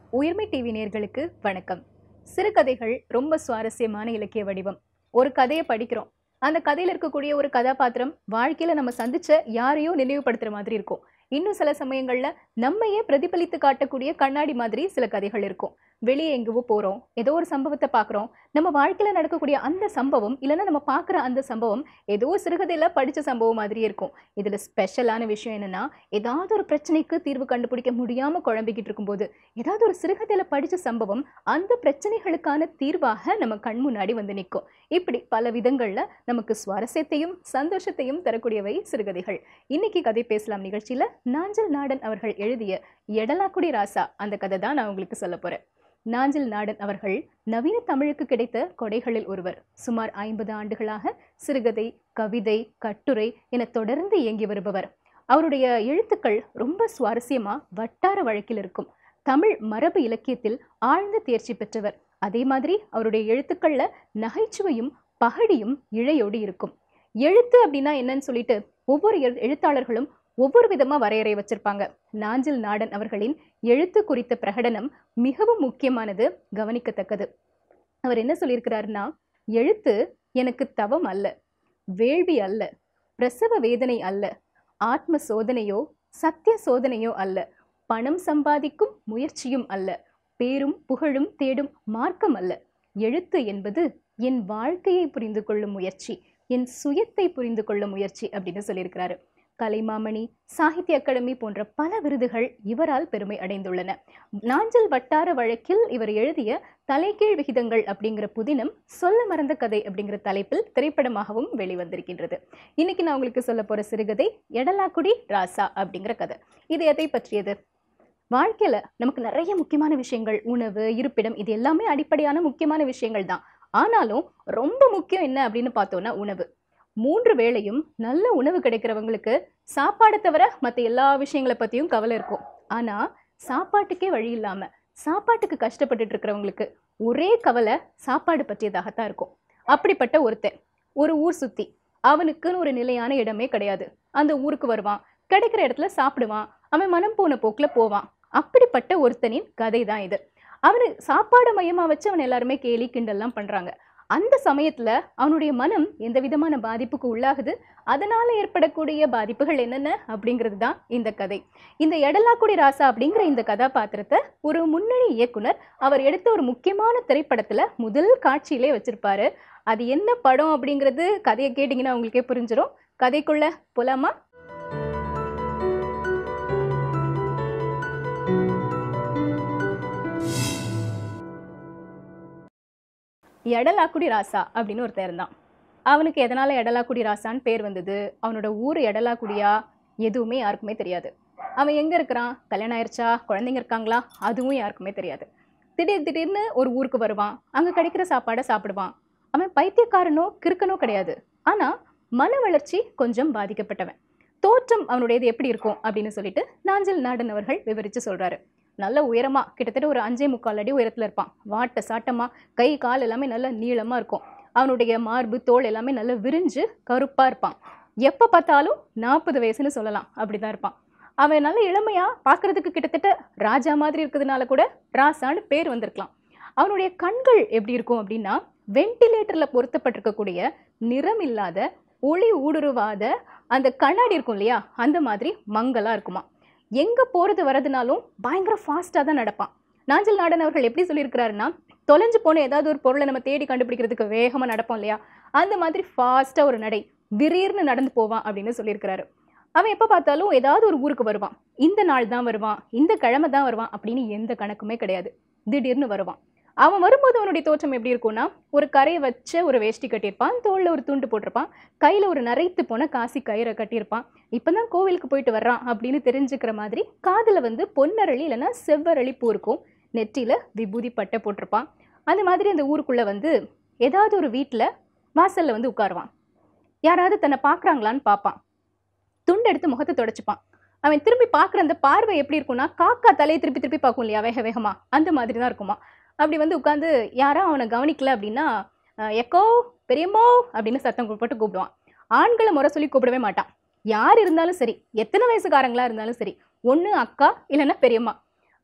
உயிர்மை TV நேர்களுக்கு வணக்கம் சிறுகதைகள் ரொம்ப சுவாரஸ்யமான இலக்கிய வடிவம் ஒரு கதையை படிக்கிறோம் அந்த கதையில இருக்கக்கூடிய ஒரு கதாபாத்திரம் வாழ்க்கையில நம்ம சந்திச்ச யாரையோ நினைவுபடுத்துற மாதிரி இருக்கும் இன்னும் சில சமயங்கள்ல நம்மையே பிரதிபலித்து காட்டக்கூடிய கண்ணாடி மாதிரி சில கதைகள் இருக்கும் வெளியே எங்கேவோ போறோம் ஏதோ ஒரு சம்பவத்தை பார்க்குறோம் நம்ம வாழ்க்கையில நடக்கக்கூடிய அந்த சம்பவம் இல்லைன்னா நம்ம பார்க்குற அந்த சம்பவம் ஏதோ சிறுகதையில படிச்ச சம்பவம் மாதிரியே இருக்கும் இதுல ஸ்பெஷலான விஷயம் என்னன்னா ஏதாவது ஒரு பிரச்சனைக்கு தீர்வு கண்டுபிடிக்க முடியாம குழம்பிக்கிட்டு இருக்கும்போது ஏதாவது ஒரு சிறுகதையில படிச்ச சம்பவம் அந்த பிரச்சனைகளுக்கான தீர்வாக நம்ம கண் முன்னாடி வந்து நிற்கும் இப்படி பல விதங்கள்ல நமக்கு சுவாரஸ்யத்தையும் சந்தோஷத்தையும் தரக்கூடியவை சிறுகதைகள் இன்னைக்கு கதை பேசலாம் நிகழ்ச்சியில நாஞ்சல் நாடன் அவர்கள் எழுதிய எடலாக்குடி ராசா அந்த கதை தான் நான் உங்களுக்கு சொல்ல போறேன் நாஞ்சில் நாடன் அவர்கள் நவீன தமிழுக்கு கிடைத்த கொடைகளில் ஒருவர் சுமார் ஐம்பது ஆண்டுகளாக சிறுகதை கவிதை கட்டுரை என தொடர்ந்து இயங்கி வருபவர் அவருடைய எழுத்துக்கள் ரொம்ப சுவாரஸ்யமா வட்டார வழக்கில் இருக்கும் தமிழ் மரபு இலக்கியத்தில் ஆழ்ந்த தேர்ச்சி பெற்றவர் அதே மாதிரி அவருடைய எழுத்துக்கள்ல நகைச்சுவையும் பகடியும் இழையோடு இருக்கும் எழுத்து அப்படின்னா என்னன்னு சொல்லிட்டு ஒவ்வொரு எழு- எழுத்தாளர்களும் ஒவ்வொரு விதமா வரையறை வச்சிருப்பாங்க நாஞ்சில் நாடன் அவர்களின் எழுத்து குறித்த பிரகடனம் மிகவும் முக்கியமானது கவனிக்கத்தக்கது அவர் என்ன சொல்லியிருக்கிறாருன்னா எழுத்து எனக்கு தவம் அல்ல வேள்வி அல்ல பிரசவ வேதனை அல்ல ஆத்ம சோதனையோ சத்திய சோதனையோ அல்ல பணம் சம்பாதிக்கும் முயற்சியும் அல்ல பேரும் புகழும் தேடும் மார்க்கம் அல்ல எழுத்து என்பது என் வாழ்க்கையை புரிந்து கொள்ளும் முயற்சி என் சுயத்தை புரிந்து கொள்ளும் முயற்சி அப்படின்னு சொல்லியிருக்கிறாரு கலைமாமணி சாகித்ய அகாடமி போன்ற பல விருதுகள் இவரால் பெருமை அடைந்துள்ளன நாஞ்சல் வட்டார வழக்கில் இவர் எழுதிய தலைகீழ் விகிதங்கள் அப்படிங்கிற புதினம் சொல்ல மறந்த கதை அப்படிங்கிற தலைப்பில் திரைப்படமாகவும் வெளிவந்திருக்கின்றது இன்னைக்கு நான் உங்களுக்கு சொல்ல போற சிறுகதை எடலாக்குடி ராசா அப்படிங்கிற கதை இது எதை பற்றியது வாழ்க்கையில நமக்கு நிறைய முக்கியமான விஷயங்கள் உணவு இருப்பிடம் இது எல்லாமே அடிப்படையான முக்கியமான விஷயங்கள் தான் ஆனாலும் ரொம்ப முக்கியம் என்ன அப்படின்னு பார்த்தோம்னா உணவு மூன்று வேளையும் நல்ல உணவு கிடைக்கிறவங்களுக்கு சாப்பாடை தவிர மற்ற எல்லா விஷயங்களை பத்தியும் கவலை இருக்கும் ஆனா சாப்பாட்டுக்கே வழி இல்லாம சாப்பாட்டுக்கு கஷ்டப்பட்டுட்டு இருக்கிறவங்களுக்கு ஒரே கவலை சாப்பாடு பற்றியதாகத்தான் இருக்கும் அப்படிப்பட்ட ஒருத்தன் ஒரு ஊர் சுத்தி அவனுக்குன்னு ஒரு நிலையான இடமே கிடையாது அந்த ஊருக்கு வருவான் கிடைக்கிற இடத்துல சாப்பிடுவான் அவன் மனம் போன போக்குல போவான் அப்படிப்பட்ட ஒருத்தனின் கதை தான் இது அவனு சாப்பாடு மையமா வச்சு அவன் எல்லாருமே கேலி கிண்டல்லாம் பண்றாங்க அந்த சமயத்துல அவனுடைய மனம் எந்த விதமான பாதிப்புக்கு உள்ளாகுது அதனால ஏற்படக்கூடிய பாதிப்புகள் என்னென்ன அப்படிங்கிறது தான் இந்த கதை இந்த எடலாக்குடி ராசா அப்படிங்கிற இந்த கதாபாத்திரத்தை ஒரு முன்னணி இயக்குனர் அவர் எடுத்த ஒரு முக்கியமான திரைப்படத்துல முதல் காட்சியிலே வச்சிருப்பாரு அது என்ன படம் அப்படிங்கிறது கதையை கேட்டிங்கன்னா உங்களுக்கே புரிஞ்சிடும் கதைக்குள்ள போலாமா எடலாக்குடி ராசா அப்படின்னு ஒருத்தன் இருந்தான் அவனுக்கு எதனால எடலாக்குடி ராசான்னு பேர் வந்தது அவனோட ஊர் எடலாக்குடியா எதுவுமே யாருக்குமே தெரியாது அவன் எங்க இருக்கிறான் கல்யாணம் ஆயிருச்சா குழந்தைங்க இருக்காங்களா அதுவும் யாருக்குமே தெரியாது திடீர் திடீர்னு ஒரு ஊருக்கு வருவான் அங்க கிடைக்கிற சாப்பாடை சாப்பிடுவான் அவன் பைத்தியக்காரனோ கிறுக்கனோ கிடையாது ஆனா மன வளர்ச்சி கொஞ்சம் பாதிக்கப்பட்டவன் தோற்றம் அவனுடையது எப்படி இருக்கும் அப்படின்னு சொல்லிட்டு நாஞ்சல் நாடன் அவர்கள் விவரிச்சு சொல்றாரு நல்ல உயரமா கிட்டத்தட்ட ஒரு அஞ்சே முக்கால் அடி உயரத்துல இருப்பான் வாட்ட சாட்டமா கை கால் எல்லாமே நல்ல நீளமா இருக்கும் அவனுடைய மார்பு தோல் எல்லாமே நல்ல விரிஞ்சு கருப்பா இருப்பான் எப்ப பார்த்தாலும் நாற்பது வயசுன்னு சொல்லலாம் அப்படிதான் இருப்பான் அவன் நல்ல இளமையா பார்க்கிறதுக்கு கிட்டத்தட்ட ராஜா மாதிரி இருக்கிறதுனால கூட ராசான்னு பேர் வந்திருக்கலாம் அவனுடைய கண்கள் எப்படி இருக்கும் அப்படின்னா வென்டிலேட்டர்ல பொருத்தப்பட்டிருக்கக்கூடிய நிறம் இல்லாத ஒளி ஊடுருவாத அந்த கண்ணாடி இருக்கும் இல்லையா அந்த மாதிரி மங்கலா இருக்குமா எங்க போறது வரதுனாலும் பயங்கர ஃபாஸ்டா தான் நடப்பான் நாஞ்சல் நாடன் அவர்கள் எப்படி சொல்லியிருக்கிறாருன்னா தொலைஞ்சு போன ஏதாவது ஒரு பொருளை நம்ம தேடி கண்டுபிடிக்கிறதுக்கு வேகமா நடப்போம் இல்லையா அந்த மாதிரி ஃபாஸ்டா ஒரு நடை திடீர்னு நடந்து போவான் அப்படின்னு சொல்லியிருக்கிறாரு அவன் எப்போ பார்த்தாலும் ஏதாவது ஒரு ஊருக்கு வருவான் இந்த நாள் தான் வருவான் இந்த கிழமை தான் வருவான் அப்படின்னு எந்த கணக்குமே கிடையாது திடீர்னு வருவான் அவன் வரும்போது அவனுடைய தோற்றம் எப்படி இருக்கும்னா ஒரு கரையை வச்ச ஒரு வேஷ்டி கட்டியிருப்பான் தோளில் ஒரு துண்டு போட்டிருப்பான் கையில் ஒரு நரைத்து போன காசி கயிறை கட்டியிருப்பான் இப்பதான் கோவிலுக்கு போயிட்டு வர்றான் அப்படின்னு தெரிஞ்சுக்கிற மாதிரி காதில் வந்து பொன்னரளி இல்லைன்னா செவ்வரளி பூ இருக்கும் நெற்றியில விபூதி பட்டை போட்டிருப்பான் அந்த மாதிரி அந்த ஊருக்குள்ள வந்து ஏதாவது ஒரு வீட்டில் வாசல்ல வந்து உட்காருவான் யாராவது தன்னை பார்க்கறாங்களான்னு பார்ப்பான் துண்டு எடுத்து முகத்தை தொடச்சுப்பான் அவன் திரும்பி பார்க்குற அந்த பார்வை எப்படி இருக்கும்னா காக்கா தலையை திருப்பி திருப்பி பார்க்கும் இல்லையா வேக வேகமா அந்த மாதிரி தான் இருக்குமா அப்படி வந்து உட்காந்து யாரா அவனை கவனிக்கல அப்படின்னா அஹ், எக்கோ பெரியம்மோ அப்படின்னு சத்தம் போட்டு கூப்பிடுவான் ஆண்களை முறை சொல்லி கூப்பிடவே மாட்டான் யார் இருந்தாலும் சரி எத்தனை வயசுக்காரங்களா இருந்தாலும் சரி ஒன்று அக்கா இல்லைன்னா பெரியம்மா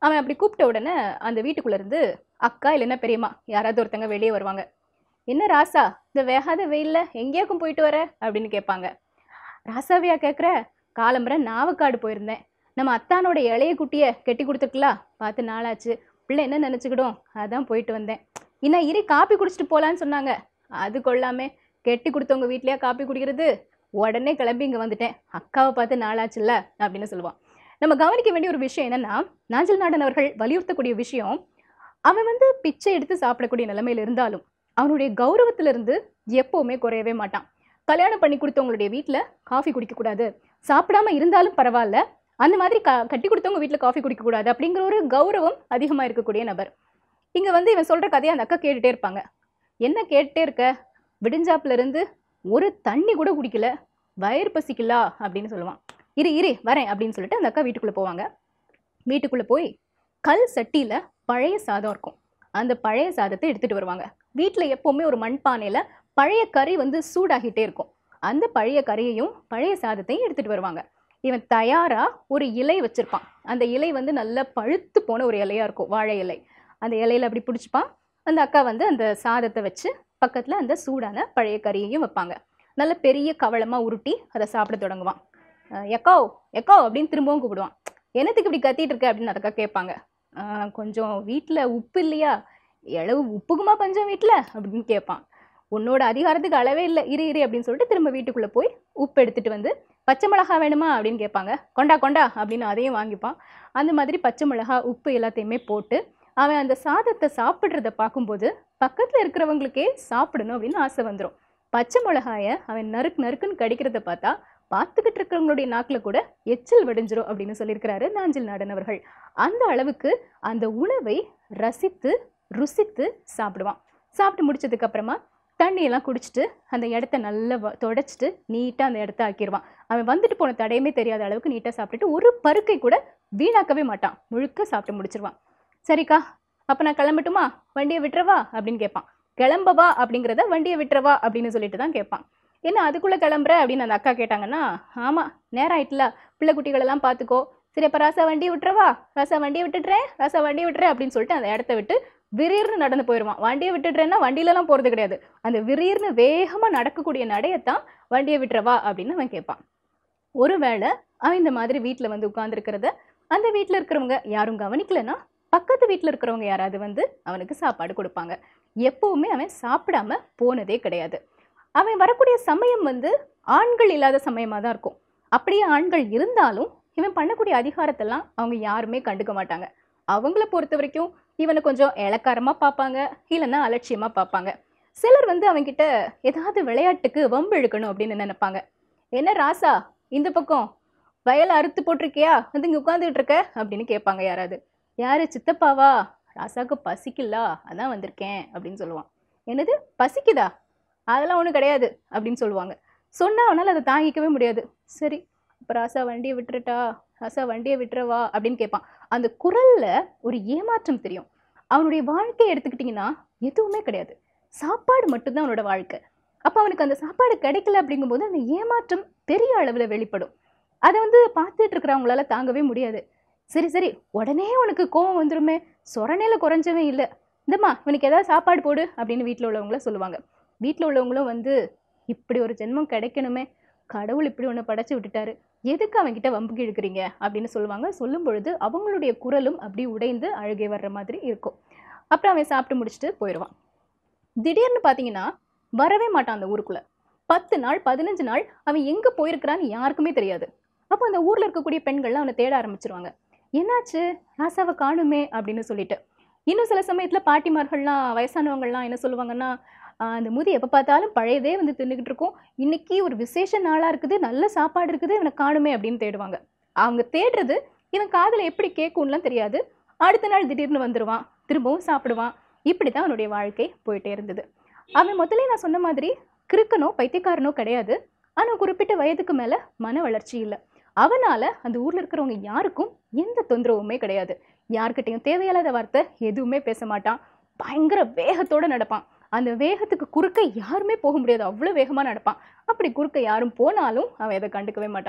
அவன் அப்படி கூப்பிட்ட உடனே அந்த வீட்டுக்குள்ள இருந்து அக்கா இல்லைன்னா பெரியம்மா யாராவது ஒருத்தங்க வெளியே வருவாங்க என்ன ராசா இந்த வேகாத வெயில்ல எங்கேயாக்கும் போயிட்டு வர அப்படின்னு கேட்பாங்க ராசாவியா கேட்குற காலம்பரை நாவக்காடு போயிருந்தேன் நம்ம அத்தானோட இளைய குட்டியை கெட்டி கொடுத்துருக்கலாம் பார்த்து நாளாச்சு பிள்ளை என்ன நினச்சிக்கிடும் அதான் போயிட்டு வந்தேன் இன்னும் இரு காப்பி குடிச்சிட்டு போகலான்னு சொன்னாங்க அது கொள்ளாமே கெட்டி கொடுத்தவங்க வீட்லயா காப்பி குடிக்கிறது உடனே கிளம்பி இங்கே வந்துட்டேன் அக்காவை பார்த்து நாளாச்சுல்ல அப்படின்னு சொல்லுவான் நம்ம கவனிக்க வேண்டிய ஒரு விஷயம் என்னன்னா நாஞ்சல் நாடன் அவர்கள் வலியுறுத்தக்கூடிய விஷயம் அவன் வந்து பிச்சை எடுத்து சாப்பிடக்கூடிய நிலைமையில இருந்தாலும் அவனுடைய கௌரவத்திலிருந்து எப்பவுமே குறையவே மாட்டான் கல்யாணம் பண்ணி கொடுத்தவங்களுடைய வீட்டில் காஃபி குடிக்கக்கூடாது சாப்பிடாம இருந்தாலும் பரவாயில்ல அந்த மாதிரி க கட்டி கொடுத்தவங்க வீட்டில் காஃபி குடிக்கக்கூடாது அப்படிங்கிற ஒரு கௌரவம் அதிகமாக இருக்கக்கூடிய நபர் இங்கே வந்து இவன் சொல்கிற கதையை அந்த அக்கா கேட்டுட்டே இருப்பாங்க என்ன கேட்டுட்டே இருக்க விடிஞ்சாப்புல இருந்து ஒரு தண்ணி கூட குடிக்கல வயிறு பசிக்கலா அப்படின்னு சொல்லுவான் இரு இரு வரேன் அப்படின்னு சொல்லிட்டு அந்த அக்கா வீட்டுக்குள்ளே போவாங்க வீட்டுக்குள்ளே போய் கல் சட்டியில் பழைய சாதம் இருக்கும் அந்த பழைய சாதத்தை எடுத்துகிட்டு வருவாங்க வீட்டில் எப்போவுமே ஒரு மண்பானையில் பழைய கறி வந்து சூடாகிட்டே இருக்கும் அந்த பழைய கறியையும் பழைய சாதத்தையும் எடுத்துகிட்டு வருவாங்க இவன் தயாராக ஒரு இலை வச்சுருப்பான் அந்த இலை வந்து நல்லா பழுத்து போன ஒரு இலையாக இருக்கும் வாழை இலை அந்த இலையில அப்படி பிடிச்சிப்பான் அந்த அக்கா வந்து அந்த சாதத்தை வச்சு பக்கத்தில் அந்த சூடான பழைய கறியையும் வைப்பாங்க நல்ல பெரிய கவளமாக உருட்டி அதை சாப்பிட தொடங்குவான் அஹ் எக்கோ எக்கோ அப்படின்னு திரும்பவும் கூப்பிடுவான் என்னத்துக்கு இப்படி கத்திட்டு இருக்க அப்படின்னு அந்த அக்கா கேட்பாங்க "அஹ் கொஞ்சம் வீட்டில் உப்பு இல்லையா எளவு உப்புக்குமா பஞ்சம் வீட்டில் அப்படின்னு கேட்பான் உன்னோட அதிகாரத்துக்கு அளவே இல்லை இரு இரு அப்படின்னு சொல்லிட்டு திரும்ப வீட்டுக்குள்ளே போய் உப்பு எடுத்துட்டு வந்து பச்சை மிளகா வேணுமா அப்படின்னு கேட்பாங்க கொண்டா கொண்டா அப்படின்னு அதையும் வாங்கிப்பான் அந்த மாதிரி பச்சை மிளகா உப்பு எல்லாத்தையுமே போட்டு அவன் அந்த சாதத்தை சாப்பிட்றத பார்க்கும்போது பக்கத்தில் இருக்கிறவங்களுக்கே சாப்பிடணும் அப்படின்னு ஆசை வந்துடும் பச்சை மிளகாய அவன் நறுக்கு நறுக்குன்னு கடிக்கிறத பார்த்தா பார்த்துக்கிட்டு இருக்கிறவங்களுடைய நாக்கில் கூட எச்சில் வடிஞ்சிரும் அப்படின்னு சொல்லியிருக்கிறாரு நாஞ்சில் நாடன் அவர்கள் அந்த அளவுக்கு அந்த உணவை ரசித்து ருசித்து சாப்பிடுவான் சாப்பிட்டு முடிச்சதுக்கு அப்புறமா தண்ணியெல்லாம் குடிச்சிட்டு அந்த இடத்த நல்லா வ- தொடச்சிட்டு நீட்டாக அந்த இடத்த ஆக்கிடுவான் அவன் வந்துட்டு போன தடையுமே தெரியாத அளவுக்கு நீட்டாக சாப்பிட்டுட்டு ஒரு பருக்கை கூட வீணாக்கவே மாட்டான் முழுக்க சாப்பிட்டு முடிச்சிருவான் சரிக்கா அப்போ நான் கிளம்பட்டுமா வண்டியை விட்டுறவா அப்படின்னு கேட்பான் கிளம்பவா அப்படிங்கிறத வண்டியை விட்டுறவா அப்படின்னு சொல்லிட்டு தான் கேட்பான் என்ன அதுக்குள்ளே கிளம்புற அப்படின்னு அந்த அக்கா கேட்டாங்கன்னா ஆமாம் நேரம் ஆயிட்டுல பிள்ளை குட்டிகளெல்லாம் பார்த்துக்கோ சரி அப்போ ராசா வண்டியை விட்டுறவா ராசா வண்டியை விட்டுடுறேன் ராசா வண்டியை விட்டுறேன் அப்படின்னு சொல்லிட்டு அந்த இடத்த விட்டு விரீர்னு நடந்து போயிடுவான் வண்டியை விட்டுடுறேன்னா வண்டியிலலாம் போகிறது கிடையாது அந்த விரீர்னு வேகமாக நடக்கக்கூடிய நடையத்தான் வண்டியை விட்டுறவா அப்படின்னு அவன் கேட்பான் ஒருவேளை அவன் இந்த மாதிரி வீட்டில் வந்து உட்கார்ந்திருக்கிறத அந்த வீட்டில் இருக்கிறவங்க யாரும் கவனிக்கலைன்னா பக்கத்து வீட்டில் இருக்கிறவங்க யாராவது வந்து அவனுக்கு சாப்பாடு கொடுப்பாங்க எப்பவுமே அவன் சாப்பிடாம போனதே கிடையாது அவன் வரக்கூடிய சமயம் வந்து ஆண்கள் இல்லாத சமயமாக தான் இருக்கும் அப்படியே ஆண்கள் இருந்தாலும் இவன் பண்ணக்கூடிய அதிகாரத்தெல்லாம் அவங்க யாருமே கண்டுக்க மாட்டாங்க அவங்கள பொறுத்த வரைக்கும் இவனை கொஞ்சம் இளக்காரமாக பார்ப்பாங்க இல்லைன்னா அலட்சியமாக பார்ப்பாங்க சிலர் வந்து அவன்கிட்ட ஏதாவது விளையாட்டுக்கு வம்பு இழுக்கணும் அப்படின்னு நினைப்பாங்க என்ன ராசா இந்த பக்கம் வயலை அறுத்து போட்டிருக்கியா வந்து இங்கே உட்காந்துக்கிட்டு இருக்க அப்படின்னு கேட்பாங்க யாராவது யாரு சித்தப்பாவா ராசாக்கு பசிக்கலா அதான் வந்திருக்கேன் அப்படின்னு சொல்லுவான் என்னது பசிக்குதா அதெல்லாம் ஒன்றும் கிடையாது அப்படின்னு சொல்லுவாங்க சொன்னா அவனால் அதை தாங்கிக்கவே முடியாது சரி இப்போ ராசா வண்டியை விட்டுறட்டா ராசா வண்டியை விட்டுறவா அப்படின்னு கேட்பான் அந்த குரல்ல ஒரு ஏமாற்றம் தெரியும் அவனுடைய வாழ்க்கையை எடுத்துக்கிட்டிங்கன்னா எதுவுமே கிடையாது சாப்பாடு மட்டும்தான் அவனோட வாழ்க்கை அப்போ அவனுக்கு அந்த சாப்பாடு கிடைக்கல அப்படிங்கும்போது அந்த ஏமாற்றம் பெரிய அளவில் வெளிப்படும் அதை வந்து பார்த்துட்டு இருக்கிறவங்களால தாங்கவே முடியாது சரி சரி உடனே உனக்கு கோவம் வந்துருமே சொரணையில் குறைஞ்சவன் இல்லை இந்தம்மா இவனுக்கு ஏதாவது சாப்பாடு போடு அப்படின்னு வீட்டில் உள்ளவங்கள சொல்லுவாங்க வீட்டில் உள்ளவங்களும் வந்து இப்படி ஒரு ஜென்மம் கிடைக்கணுமே கடவுள் இப்படி ஒன்று படைச்சு விட்டுட்டாரு எதுக்கு அவன்கிட்ட வம்புக்கு இழுக்கிறீங்க அப்படின்னு சொல்லுவாங்க சொல்லும் பொழுது அவங்களுடைய குரலும் அப்படி உடைந்து அழுகை வர்ற மாதிரி இருக்கும் அப்புறம் அவன் சாப்பிட்டு முடிச்சுட்டு போயிடுவான் திடீர்னு பார்த்தீங்கன்னா வரவே மாட்டான் அந்த ஊருக்குள்ள பத்து நாள் பதினஞ்சு நாள் அவன் எங்கே போயிருக்கிறான்னு யாருக்குமே தெரியாது அப்போ அந்த ஊரில் இருக்கக்கூடிய பெண்கள்லாம் அவனை தேட ஆரம்பிச்சிருவாங்க என்னாச்சு ராசாவை காணுமே அப்படின்னு சொல்லிட்டு இன்னும் சில சமயத்தில் பாட்டிமார்கள்லாம் வயசானவங்கள்லாம் என்ன சொல்லுவாங்கன்னா "ஆஹ், அந்த முதி எப்போ பார்த்தாலும் பழையதே வந்து தின்னுக்கிட்டு இருக்கோம் இன்னைக்கு ஒரு விசேஷ நாளாக இருக்குது நல்ல சாப்பாடு இருக்குது இவனை காணுமே அப்படின்னு தேடுவாங்க அவங்க தேடுறது இவன் காதில் எப்படி கேட்கும்லாம் தெரியாது அடுத்த நாள் திடீர்னு வந்துடுவான் திரும்பவும் சாப்பிடுவான் இப்படி தான் அவனுடைய வாழ்க்கை போயிட்டே இருந்தது அவன் முதல்ல நான் சொன்ன மாதிரி கிறுக்கனோ பைத்தியக்காரனோ கிடையாது ஆனால் குறிப்பிட்ட வயதுக்கு மேலே மன வளர்ச்சி இல்லை அவனால் அந்த ஊரில் இருக்கிறவங்க யாருக்கும் எந்த தொந்தரவுமே கிடையாது யார்கிட்டயும் தேவையில்லாத வார்த்தை எதுவுமே பேச மாட்டான் பயங்கர வேகத்தோட நடப்பான் அந்த வேகத்துக்கு குறுக்க யாருமே போக முடியாது அவ்வளோ வேகமாக நடப்பான் அப்படி குறுக்க யாரும் போனாலும் அவன் எதை கண்டுக்கவே மாட்டான்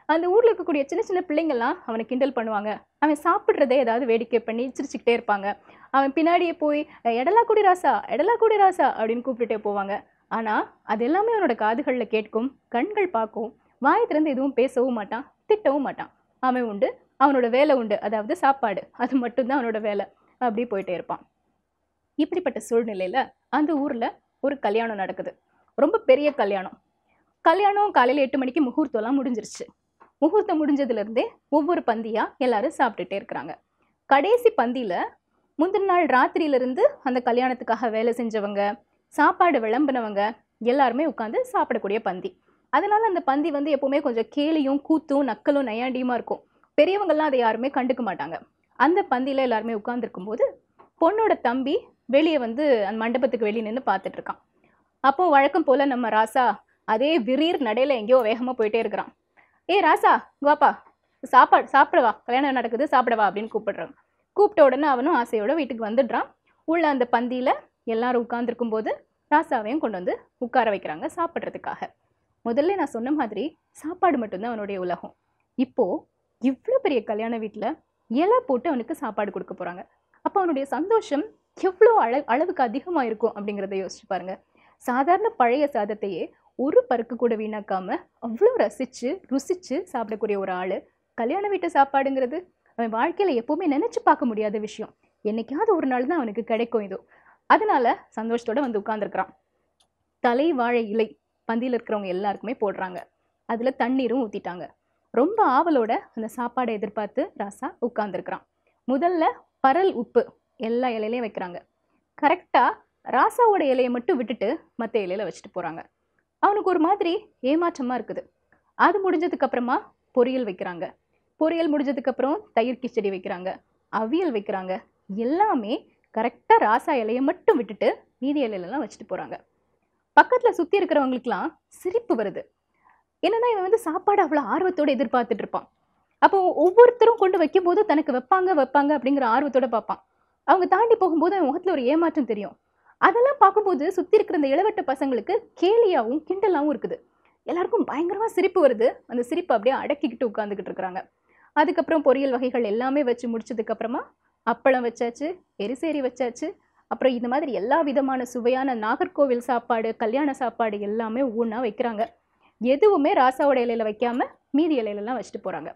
அந்த ஊர்ல இருக்கக்கூடிய சின்ன சின்ன பிள்ளைங்கள்லாம் அவனை கிண்டல் பண்ணுவாங்க அவன் சாப்பிட்றதே ஏதாவது வேடிக்கை பண்ணி சிரிச்சுக்கிட்டே இருப்பாங்க அவன் பின்னாடியே போய் எடலா குடி ராசா எடலா குடி ராசா அப்படின்னு கூப்பிட்டுட்டே போவாங்க ஆனா அது எல்லாமே அவனோட காதுகள்ல கேட்கும் கண்கள் பார்க்கும் வாய் திறந்து எதுவும் பேசவும் மாட்டான் திட்டவும் மாட்டான் அவன் உண்டு அவனோட வேலை உண்டு அதாவது சாப்பாடு அது மட்டும்தான் அவனோட வேலை அப்படி போயிட்டே இருப்பான் இப்படிப்பட்ட சூழ்நிலையில அந்த ஊர்ல ஒரு கல்யாணம் நடக்குது ரொம்ப பெரிய கல்யாணம் கல்யாணம் காலையில எட்டு மணிக்கு முகூர்த்தம்லாம் முடிஞ்சிருச்சு முகூர்த்தம் முடிஞ்சதுல இருந்தே ஒவ்வொரு பந்தியா எல்லாரும் சாப்பிட்டுட்டே இருக்கிறாங்க கடைசி பந்தியில முந்தின நாள் ராத்திரியில இருந்து அந்த கல்யாணத்துக்காக வேலை செஞ்சவங்க சாப்பாடு விளம்புனவங்க எல்லாருமே உட்காந்து சாப்பிடக்கூடிய பந்தி அதனால அந்த பந்தி வந்து எப்பவுமே கொஞ்சம் கேலியும் கூத்தும் நக்கலும் நையாண்டியுமா இருக்கும் பெரியவங்கெல்லாம் அதை யாருமே கண்டுக்க மாட்டாங்க அந்த பந்தியில எல்லாருமே உட்கார்ந்துருக்கும் போது பொண்ணோட தம்பி வெளியே வந்து அந்த மண்டபத்துக்கு வெளியே நின்று பார்த்துட்டு இருக்கான் அப்போ வழக்கம் போல நம்ம ராசா அதே விரீர் நடையில எங்கேயோ வேகமா போயிட்டே இருக்கிறான் ஏ ராசா இங்க வாப்பா சாப்பாடு சாப்பிடவா கல்யாணம் நடக்குது சாப்பிடவா அப்படின்னு கூப்பிடுறாங்க கூப்பிட்ட உடனே அவனும் ஆசையோட வீட்டுக்கு வந்துடுறான் உள்ள அந்த பந்தியில எல்லாரும் உட்கார்ந்துருக்கும் போது ராசாவையும் கொண்டு வந்து உட்கார வைக்கிறாங்க சாப்பிட்றதுக்காக முதல்ல நான் சொன்ன மாதிரி சாப்பாடு மட்டும்தான் அவனுடைய உலகம் இப்போ இவ்வளோ பெரிய கல்யாண வீட்டில் இலை போட்டு அவனுக்கு சாப்பாடு கொடுக்க போறாங்க அப்போ அவனுடைய சந்தோஷம் எவ்வளோ அள அளவுக்கு அதிகமாக இருக்கும் அப்படிங்கிறத யோசிச்சு பாருங்க சாதாரண பழைய சாதத்தையே ஒரு பருக்கு கூட வீணாக்காம அவ்வளோ ரசிச்சு ருசிச்சு சாப்பிடக்கூடிய ஒரு ஆளு கல்யாண வீட்டு சாப்பாடுங்கிறது அவன் வாழ்க்கையில எப்பவுமே நினைச்சு பார்க்க முடியாத விஷயம் என்னைக்காவது ஒரு நாள் தான் அவனுக்கு கிடைக்கும் இதோ அதனால சந்தோஷத்தோட வந்து உட்கார்ந்துருக்கிறான் தலை வாழை இலை பந்தியில் இருக்கிறவங்க எல்லாருக்குமே போடுறாங்க அதுல தண்ணீரும் ஊத்திட்டாங்க ரொம்ப ஆவலோட அந்த சாப்பாடை எதிர்பார்த்து ராசா உட்கார்ந்துருக்கிறான் முதல்ல பரல் உப்பு எல்லா இலையிலையும் வைக்கிறாங்க கரெக்டா ராசாவோட இலையை மட்டும் விட்டுட்டு மற்ற இலையில வச்சுட்டு போறாங்க அவனுக்கு ஒரு மாதிரி ஏமாற்றமா இருக்குது அது முடிஞ்சதுக்கு அப்புறமா பொரியல் வைக்கிறாங்க பொரியல் முடிஞ்சதுக்கு அப்புறம் தயிர் கிச்சடி வைக்கிறாங்க அவியல் வைக்கிறாங்க எல்லாமே கரெக்டா ராசா இலையை மட்டும் விட்டுட்டு மீதி இலையிலலாம் வச்சுட்டு போறாங்க பக்கத்துல சுத்தி இருக்கிறவங்களுக்குலாம் சிரிப்பு வருது என்னன்னா இவன் வந்து சாப்பாடு அவ்வளோ ஆர்வத்தோட எதிர்பார்த்துட்டு இருப்பான் அப்போ ஒவ்வொருத்தரும் கொண்டு வைக்கும்போது தனக்கு வைப்பாங்க வைப்பாங்க அப்படிங்கிற ஆர்வத்தோட பார்ப்பான் அவங்க தாண்டி போகும்போது அவன் முகத்துல ஒரு ஏமாற்றம் தெரியும் அதெல்லாம் பார்க்கும்போது சுத்தி இருக்கிற இந்த இளவட்ட பசங்களுக்கு கேலியாவும் கிண்டலாவும் இருக்குது எல்லாருக்கும் பயங்கரமா சிரிப்பு வருது அந்த சிரிப்பை அப்படியே அடக்கிக்கிட்டு உட்காந்துக்கிட்டு இருக்கிறாங்க அதுக்கப்புறம் பொரியல் வகைகள் எல்லாமே வச்சு முடிச்சதுக்கு அப்புறமா அப்பளம் வச்சாச்சு எரிசேரி வச்சாச்சு அப்புறம் இந்த மாதிரி எல்லா விதமான சுவையான நாகர்கோவில் சாப்பாடு கல்யாண சாப்பாடு எல்லாமே ஒவ்வொன்றா வைக்கிறாங்க எதுவுமே ராசாவோட இலையில வைக்காம மீதி இலையிலலாம் வச்சுட்டு போறாங்க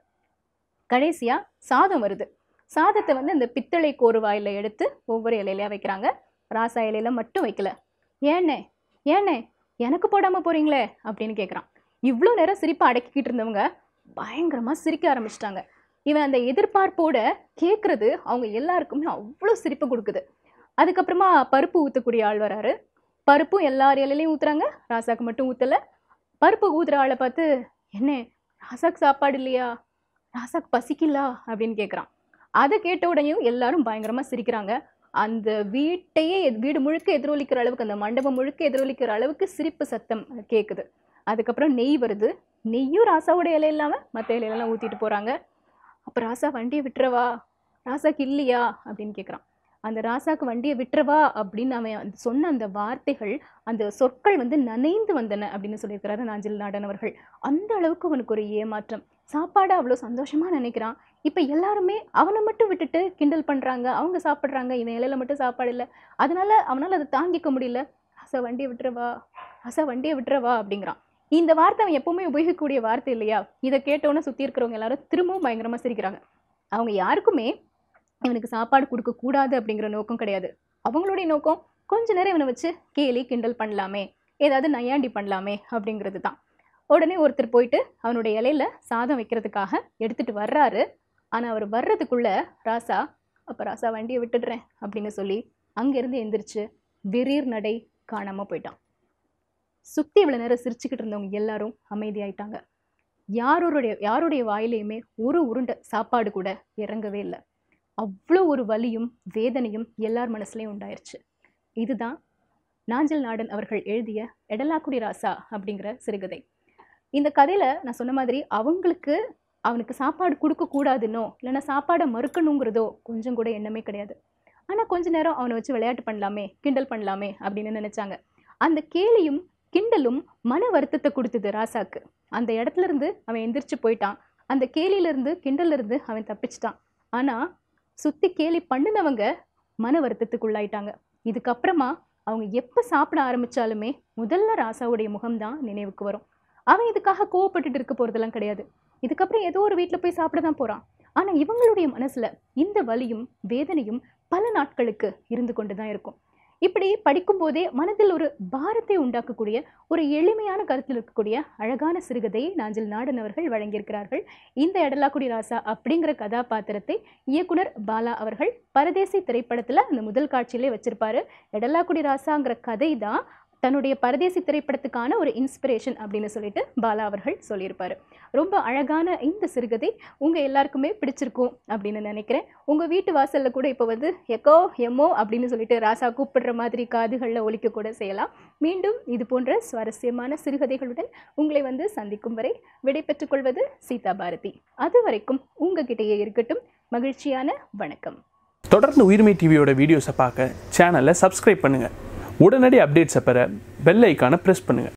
கடைசியா சாதம் வருது சாதத்தை வந்து இந்த பித்தளை கோருவாயில எடுத்து ஒவ்வொரு இலையிலயா வைக்கிறாங்க ராசா இலையில மட்டும் வைக்கல ஏண்ணே ஏண்ணே எனக்கு போடாம போறீங்களே அப்படின்னு கேட்குறான் இவ்வளோ நேரம் சிரிப்பை அடக்கிக்கிட்டு இருந்தவங்க பயங்கரமா சிரிக்க ஆரம்பிச்சிட்டாங்க இவன் அந்த எதிர்பார்ப்போட கேட்கறது அவங்க எல்லாருக்குமே அவ்வளோ சிரிப்பு கொடுக்குது அதுக்கப்புறமா பருப்பு ஊற்றக்கூடிய ஆள் வராரு பருப்பும் எல்லார் இலையிலையும் ஊத்துறாங்க ராசாக்கு மட்டும் ஊற்றல பருப்பு ஊத்துற ஆளை பார்த்து என்ன ராசாக்கு சாப்பாடு இல்லையா ராசாக்கு பசிக்கலா அப்படின்னு கேட்குறான் அதை கேட்ட உடனேயும் எல்லாரும் பயங்கரமா சிரிக்கிறாங்க அந்த வீட்டையே எத்- வீடு முழுக்க எதிரொலிக்கிற அளவுக்கு அந்த மண்டபம் முழுக்க எதிரொலிக்கிற அளவுக்கு சிரிப்பு சத்தம் கேட்குது அதுக்கப்புறம் நெய் வருது நெய்யும் ராசாவோட இலை இல்லாம மற்ற இலையெல்லாம் ஊத்திட்டு போறாங்க அப்ப ராசா வண்டியை விட்டுறவா ராசாக்கு இல்லையா அப்படின்னு கேட்குறான் அந்த ராசாக்கு வண்டியை விட்டுறவா அப்படின்னு அவன் அந்த சொன்ன அந்த வார்த்தைகள் அந்த சொற்கள் வந்து நனைந்து வந்தன அப்படின்னு சொல்லியிருக்கிறாரு நாஞ்சில் நாடன் அவர்கள் அந்த அளவுக்கு அவனுக்கு ஒரு ஏமாற்றம் சாப்பாடு அவ்வளோ சந்தோஷமா நினைக்கிறான் இப்போ எல்லாருமே அவனை மட்டும் விட்டுட்டு கிண்டல் பண்றாங்க அவங்க சாப்பிட்றாங்க இவன் இலையில மட்டும் சாப்பாடு இல்லை அதனால அவனால அதை தாங்கிக்க முடியல ராசா வண்டியை விட்டுறவா ராசா வண்டியை விட்டுறவா அப்படிங்கிறான் இந்த வார்த்தை அவன் எப்பவுமே உபயோகிக்கக்கூடிய வார்த்தை இல்லையா இதை கேட்டோன்னே சுற்றி இருக்கிறவங்க எல்லாரும் திரும்பவும் பயங்கரமா சிரிக்கிறாங்க அவங்க யாருக்குமே இவனுக்கு சாப்பாடு கொடுக்க கூடாது அப்படிங்கிற நோக்கம் கிடையாது அவங்களுடைய நோக்கம் கொஞ்ச நேரம் இவனை வச்சு கேலி கிண்டல் பண்ணலாமே ஏதாவது நையாண்டி பண்ணலாமே அப்படிங்கிறது தான் உடனே ஒருத்தர் போயிட்டு அவனுடைய இலையில சாதம் வைக்கிறதுக்காக எடுத்துட்டு வர்றாரு ஆனா அவர் வர்றதுக்குள்ள ராசா அப்ப ராசா வண்டியை விட்டுடுறேன் அப்படின்னு சொல்லி அங்கிருந்து எந்திரிச்சு திடீர் நடை காணாம போயிட்டான் சுத்தி இவ்வளவு நேரம் சிரிச்சுக்கிட்டு இருந்தவங்க எல்லாரும் அமைதியாயிட்டாங்க யாரோருடைய யாருடைய வாயிலையுமே ஒரு உருண்டை சாப்பாடு கூட இறங்கவே இல்லை அவ்வளோ ஒரு வலியும் வேதனையும் எல்லார் மனசுலையும் உண்டாயிருச்சு இதுதான் நாஞ்சல் நாடன் அவர்கள் எழுதிய எடலாக்குடி ராசா அப்படிங்கிற சிறுகதை இந்த கதையில நான் சொன்ன மாதிரி அவங்களுக்கு அவனுக்கு சாப்பாடு கொடுக்க கூடாதுன்னோ இல்லைன்னா சாப்பாடை மறுக்கணுங்கிறதோ கொஞ்சம் கூட எண்ணமே கிடையாது ஆனா கொஞ்ச நேரம் அவனை வச்சு விளையாட்டு பண்ணலாமே கிண்டல் பண்ணலாமே அப்படின்னு நினைச்சாங்க அந்த கேலியும் கிண்டலும் மன வருத்தத்தை கொடுத்தது ராசாக்கு அந்த இடத்துல இருந்து அவன் எந்திரிச்சு போயிட்டான் அந்த கேலியில இருந்து கிண்டல்ல இருந்து அவன் தப்பிச்சிட்டான் ஆனா சுத்தி கேலி பண்ணினவங்க மன வருத்தத்துக்குள்ளாயிட்டாங்க இதுக்கப்புறமா அவங்க எப்போ சாப்பிட ஆரம்பிச்சாலுமே முதல்ல ராசாவுடைய முகம்தான் நினைவுக்கு வரும் அவன் இதுக்காக கோவப்பட்டுட்டு இருக்க போறதெல்லாம் கிடையாது இதுக்கப்புறம் ஏதோ ஒரு வீட்டில் போய் சாப்பிட தான் போறான் ஆனா இவங்களுடைய மனசுல இந்த வலியும் வேதனையும் பல நாட்களுக்கு இருந்து கொண்டு தான் இருக்கும் இப்படி படிக்கும்போதே மனதில் ஒரு பாரத்தை உண்டாக்கக்கூடிய ஒரு எளிமையான கருத்தில் இருக்கக்கூடிய அழகான சிறுகதையை நாஞ்சில் நாடன் அவர்கள் வழங்கியிருக்கிறார்கள் இந்த எடலாக்குடி ராசா அப்படிங்கிற கதாபாத்திரத்தை இயக்குனர் பாலா அவர்கள் பரதேசி திரைப்படத்துல அந்த முதல் காட்சியிலே வச்சிருப்பாரு எடலாக்குடி ராசாங்கிற கதை தான் தன்னுடைய பரதேசி திரைப்படத்துக்கான ஒரு இன்ஸ்பிரேஷன் அப்படின்னு சொல்லிட்டு பாலா அவர்கள் சொல்லியிருப்பாரு ரொம்ப அழகான இந்த சிறுகதை உங்க எல்லாருக்குமே பிடிச்சிருக்கும் அப்படின்னு நினைக்கிறேன் உங்க வீட்டு வாசல்ல கூட இப்போ வந்து எக்கோ எம்மோ அப்படின்னு சொல்லிட்டு ராசா கூப்பிடுற மாதிரி காதுகளில் ஒலிக்க கூட செய்யலாம் மீண்டும் இது போன்ற சுவாரஸ்யமான சிறுகதைகளுடன் உங்களை வந்து சந்திக்கும் வரை விடைபெற்றுக் கொள்வது சீதா பாரதி அது வரைக்கும் உங்ககிட்டயே இருக்கட்டும் மகிழ்ச்சியான வணக்கம் தொடர்ந்து உயிர்மை டிவியோட வீடியோஸை பார்க்க சேனலை சப்ஸ்கிரைப் பண்ணுங்கள் உடனடி அப்டேட்ஸை பெற பெல் ஐக்கானை ப்ரெஸ் பண்ணுங்கள்